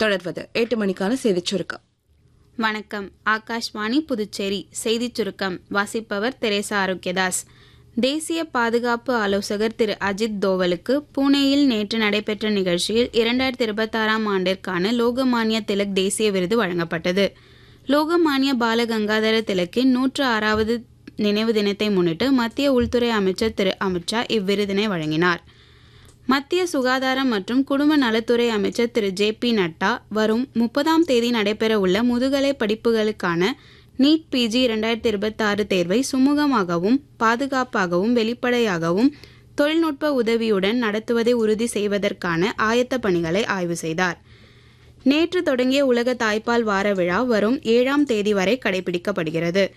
தொடர்வது எட்டு மணிக்கான செய்திச் சுருக்கம் வணக்கம் ஆகாஷ்வாணி புதுச்சேரி செய்திச் சுருக்கம் வாசிப்பவர் தெரேசா ஆரோக்கியதாஸ் தேசிய பாதுகாப்பு ஆலோசகர் திரு அஜித் தோவலுக்கு புனேயில் நேற்று நடைபெற்ற நிகழ்ச்சியில் இரண்டாயிரத்தி இருபத்தாறாம் ஆண்டிற்கான லோகமானிய திலக் தேசிய விருது வழங்கப்பட்டது லோகமானிய பாலகங்காதர திலக்கின் நூற்று ஆறாவது நினைவு தினத்தை முன்னிட்டு மத்திய உள்துறை அமைச்சர் திரு அமித்ஷா இவ்விருதினை வழங்கினார் மத்திய சுகாதாரம் மற்றும் குடும்ப நலத்துறை அமைச்சர் திரு ஜே பி நட்டா வரும் முப்பதாம் தேதி நடைபெறவுள்ள முதுகலை படிப்புகளுக்கான நீட் பிஜி இரண்டாயிரத்தி இருபத்தாறு தேர்வை சுமூகமாகவும் பாதுகாப்பாகவும் வெளிப்படையாகவும் தொழில்நுட்ப உதவியுடன் நடத்துவதை உறுதி செய்வதற்கான ஆயத்த பணிகளை ஆய்வு செய்தார் நேற்று தொடங்கிய உலக தாய்ப்பால் வார விழா வரும் ஏழாம் தேதி வரை கடைபிடிக்கப்படுகிறது